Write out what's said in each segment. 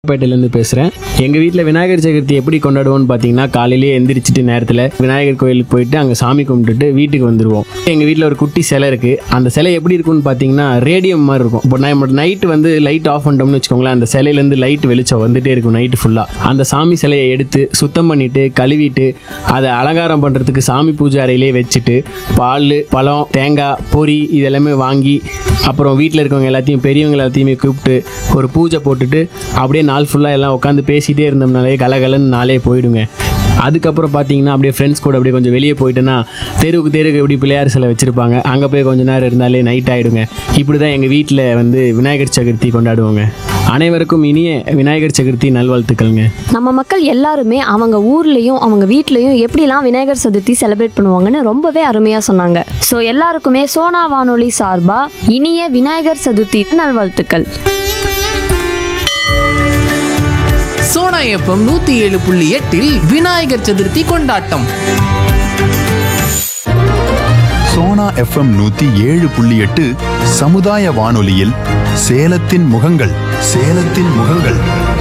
பேட்டையிலேருந்து பேசுகிறேன் எங்கள் வீட்டில் விநாயகர் சதுர்த்தி எப்படி கொண்டாடுவோம்னு பார்த்தீங்கன்னா காலையிலேயே எந்திரிச்சிட்டு நேரத்தில் விநாயகர் கோயிலுக்கு போயிட்டு அங்கே சாமி கும்பிட்டுட்டு வீட்டுக்கு வந்துடுவோம் எங்கள் வீட்டில் ஒரு குட்டி சிலை இருக்குது அந்த சிலை எப்படி இருக்கும்னு பார்த்தீங்கன்னா ரேடியம் மாதிரி இருக்கும் இப்போ நம்ம நைட்டு வந்து லைட் ஆஃப் பண்ணிட்டோம்னு வச்சுக்கோங்களேன் அந்த சிலையிலேருந்து லைட் வெளிச்சம் வந்துட்டே இருக்கும் நைட்டு ஃபுல்லாக அந்த சாமி சிலையை எடுத்து சுத்தம் பண்ணிட்டு கழுவிட்டு அதை அலங்காரம் பண்ணுறதுக்கு சாமி பூஜை அறையிலே வச்சுட்டு பால் பழம் தேங்காய் பொரி இதெல்லாமே வாங்கி அப்புறம் வீட்டில் இருக்கவங்க எல்லாத்தையும் பெரியவங்க எல்லாத்தையுமே கூப்பிட்டு ஒரு பூஜை போட்டுட்டு அப்படியே நாள் ஃபுல்லாக எல்லாம் உட்காந்து பேசிகிட்டே இருந்தோம்னாலே கலகலன்னு நாளே போயிடுங்க அதுக்கப்புறம் பார்த்தீங்கன்னா அப்படியே ஃப்ரெண்ட்ஸ் கூட அப்படியே கொஞ்சம் வெளியே போயிட்டேன்னா தெருவுக்கு தெருவுக்கு எப்படி பிள்ளையார் சிலை வச்சுருப்பாங்க அங்கே போய் கொஞ்ச நேரம் இருந்தாலே நைட் ஆகிடுங்க இப்படி தான் எங்கள் வீட்டில் வந்து விநாயகர் சதுர்த்தி கொண்டாடுவோங்க அனைவருக்கும் இனிய விநாயகர் சதுர்த்தி நல்வாழ்த்துக்கள்ங்க நம்ம மக்கள் எல்லாருமே அவங்க ஊர்லேயும் அவங்க வீட்லேயும் எப்படிலாம் விநாயகர் சதுர்த்தி செலிப்ரேட் பண்ணுவாங்கன்னு ரொம்பவே அருமையாக சொன்னாங்க ஸோ எல்லாருக்குமே சோனா வானொலி சார்பாக இனிய விநாயகர் சதுர்த்தி நல்வாழ்த்துக்கள் சோனா எஃப்எம் நூத்தி ஏழு புள்ளி எட்டில் விநாயகர் சதுர்த்தி கொண்டாட்டம் சோனா எஃப்எம் நூத்தி ஏழு புள்ளி எட்டு சமுதாய வானொலியில் சேலத்தின் முகங்கள் சேலத்தின் முகங்கள்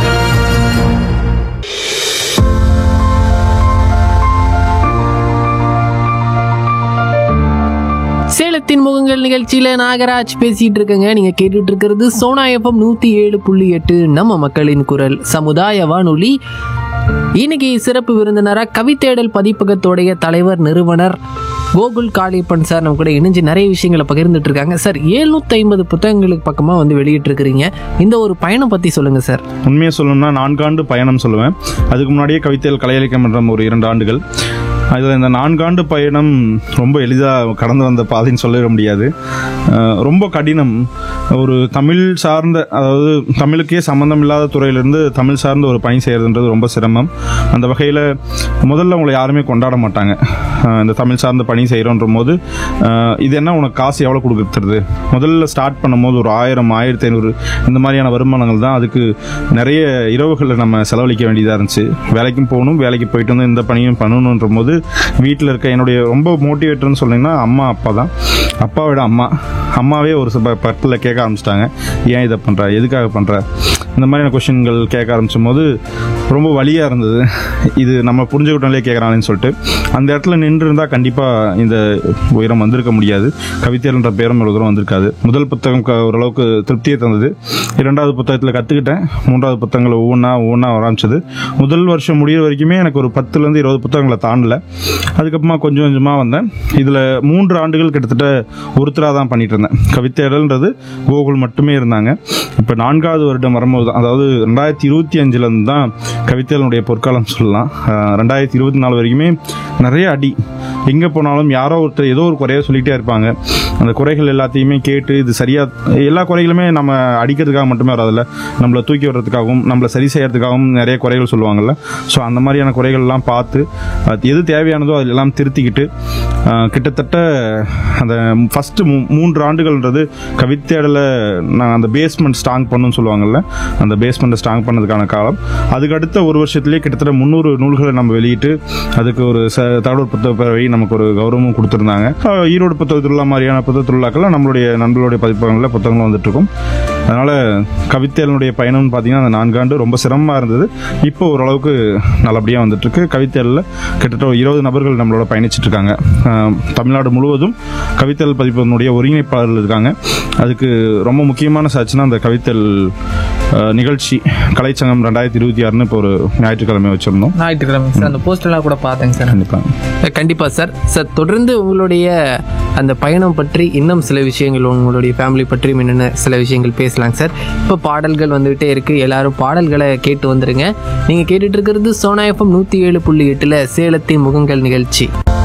சேலத்தின் முகங்கள் நிகழ்ச்சியில நாகராஜ் பேசிட்டு இருக்கங்க நீங்க கேட்டுட்டு இருக்கிறது சோனா எஃப்எம் நூத்தி ஏழு புள்ளி எட்டு நம்ம மக்களின் குரல் சமுதாய வானொலி இன்னைக்கு சிறப்பு விருந்தினராக கவித்தேடல் பதிப்பகத்தோடைய தலைவர் நிறுவனர் கோகுல் காளியப்பன் சார் நம்ம கூட இணைஞ்சு நிறைய விஷயங்களை பகிர்ந்துட்டு இருக்காங்க சார் எழுநூத்தி ஐம்பது புத்தகங்களுக்கு பக்கமா வந்து வெளியிட்டு இருக்கிறீங்க இந்த ஒரு பயணம் பத்தி சொல்லுங்க சார் உண்மையை சொல்லணும்னா நான்காண்டு பயணம் சொல்லுவேன் அதுக்கு முன்னாடியே கவிதைகள் கலை இலக்கியம் மன்றம் ஒரு இரண்டு ஆண்டுகள் அதில் இந்த நான்காண்டு பயணம் ரொம்ப எளிதாக கடந்து வந்த பாதைன்னு சொல்லிட முடியாது அஹ் ரொம்ப கடினம் ஒரு தமிழ் சார்ந்த அதாவது தமிழுக்கே சம்மந்தம் இல்லாத துறையிலிருந்து தமிழ் சார்ந்த ஒரு பணி செய்கிறதுன்றது ரொம்ப சிரமம் அந்த வகையில் முதல்ல உங்களை யாருமே கொண்டாட மாட்டாங்க அஹ் இந்த தமிழ் சார்ந்த பணி செய்கிறோன்ற போது அஹ் இது என்ன உனக்கு காசு எவ்வளோ கொடுக்குறது முதல்ல ஸ்டார்ட் பண்ணும்போது ஒரு ஆயிரம் ஆயிரத்தி ஐநூறு இந்த மாதிரியான வருமானங்கள் தான் அதுக்கு நிறைய இரவுகளை நம்ம செலவழிக்க வேண்டியதாக இருந்துச்சு வேலைக்கும் போகணும் வேலைக்கு போயிட்டு வந்து இந்த பணியும் பண்ணணுன்ற போது வீட்டில் இருக்க என்னுடைய ரொம்ப மோட்டிவேட்டர்னு சொன்னீங்கன்னா அம்மா அப்பா தான் அப்பாவோட அம்மா அம்மாவே ஒரு சில பட்டில் கேட்க ஆரம்பிச்சிட்டாங்க ஏன் இதை பண்ணுற எதுக்காக பண்ணுற இந்த மாதிரியான கொஷின்கள் கேட்க ஆரம்பிச்சும் போது ரொம்ப வலியாக இருந்தது இது நம்ம புரிஞ்சுக்கிட்டோம்லே கேட்குறானேன்னு சொல்லிட்டு அந்த இடத்துல நின்று இருந்தால் கண்டிப்பாக இந்த உயரம் வந்திருக்க முடியாது கவிதைன்ற பேரும் இவ்வளோ தூரம் வந்திருக்காது முதல் புத்தகம் க- ஓரளவுக்கு திருப்தியை தந்தது இரண்டாவது புத்தகத்தில் கற்றுக்கிட்டேன் மூன்றாவது புத்தகங்கள் ஒவ்வொன்றா ஒவ்வொன்றா ஆரம்பிச்சது முதல் வருஷம் முடியிற வரைக்குமே எனக்கு ஒரு பத்துலேருந்து இருபது புத்தகங்களை தாண்டல அதுக்கப்புறமா கொஞ்சம் கொஞ்சமாக வந்தேன் இதில் மூன்று ஆண்டுகள் கிட்டத்தட்ட ஒருத்தராக தான் பண்ணிட்டு இருந்தேன் கவிதைடல்ன்றது கோகுல் மட்டுமே இருந்தாங்க இப்போ நான்காவது வருடம் வரும்போது தான் அதாவது ரெண்டாயிரத்தி இருபத்தி அஞ்சுலேருந்து தான் கவிதைகளுடைய பொற்காலம் சொல்லலாம் அஹ் ரெண்டாயிரத்தி இருபத்தி நாலு வரைக்குமே நிறைய அடி எங்கே போனாலும் யாரோ ஒருத்தர் ஏதோ ஒரு குறைய சொல்லிகிட்டே இருப்பாங்க அந்த குறைகள் எல்லாத்தையுமே கேட்டு இது சரியாக எல்லா குறைகளுமே நம்ம அடிக்கிறதுக்காக மட்டுமே வராதுல்ல நம்மளை தூக்கி விடுறதுக்காகவும் நம்மளை சரி செய்யறதுக்காகவும் நிறைய குறைகள் சொல்லுவாங்கல்ல ஸோ அந்த மாதிரியான குறைகள்லாம் பார்த்து அது எது தேவையானதோ அதெல்லாம் திருத்திக்கிட்டு ஆஹ், கிட்டத்தட்ட அந்த ஃபஸ்ட்டு மூன்று ஆண்டுகள்ன்றது கவிதையில நான் அந்த பேஸ்மெண்ட் ஸ்ட்ராங் பண்ணுன்னு சொல்லுவாங்கல்ல அந்த பேஸ்மெண்ட்டை ஸ்ட்ராங் பண்ணதுக்கான காலம் அதுக்கு அடுத்த ஒரு வருஷத்துலேயே கிட்டத்தட்ட முந்நூறு நூல்களை நம்ம வெளியிட்டு அதுக்கு ஒரு ச தகவல் புத்தக பேரவை நமக்கு ஒரு கௌரவமும் கொடுத்துருந்தாங்க ஆஹ், ஈரோடு புத்தக திருவிழா மாதிரியான புத்தக திருவிழாக்கள்லாம் நம்மளுடைய நண்பர்களுடைய பதிப்பகங்களில் புத்தகங்களும் வந்துட்டு இருக்கும் அதனால் கவிதைகளுடைய பயணம்னு பார்த்தீங்கன்னா அந்த நான்காண்டு ரொம்ப சிரமமாக இருந்தது இப்போ ஓரளவுக்கு நல்லபடியாக வந்துட்டுருக்கு கவிதைகளில் கிட்டத்தட்ட ஒரு இருபது நபர்கள் நம்மளோட பயணிச்சுட்டு இருக்காங்க ஆஹ், தமிழ்நாடு முழுவதும் கவிதைகள் பதிப்பதனுடைய ஒருங்கிணைப்பாளர்கள் இருக்காங்க அதுக்கு ரொம்ப முக்கியமான சாட்சினா அந்த கவிதைகள் ஆஹ், நிகழ்ச்சி கலைச்சங்கம் ரெண்டாயிரத்தி இருபத்தி ஆறுன்னு இப்போ ஒரு ஞாயிற்றுக்கிழமை வச்சுருந்தோம் ஞாயிற்றுக்கிழமை சார் அந்த போஸ்டர்லாம் கூட பார்த்தேங்க சார் கண்டிப்பாக கண்டிப்பா சார் சார் தொடர்ந்து உங்களுடைய அந்த பயணம் பற்றி இன்னும் சில விஷயங்கள் உங்களுடைய ஃபேமிலி பற்றியும் என்னென்ன சில விஷயங்கள் பேசலாங்க சார் இப்போ பாடல்கள் வந்துகிட்டே இருக்கு எல்லாரும் பாடல்களை கேட்டு வந்துருங்க நீங்க கேட்டுட்டு இருக்கிறது சோனா எஃப்எம் நூத்தி ஏழு புள்ளி எட்டுல சேலத்தின் முகங்கள் நிகழ்ச்சி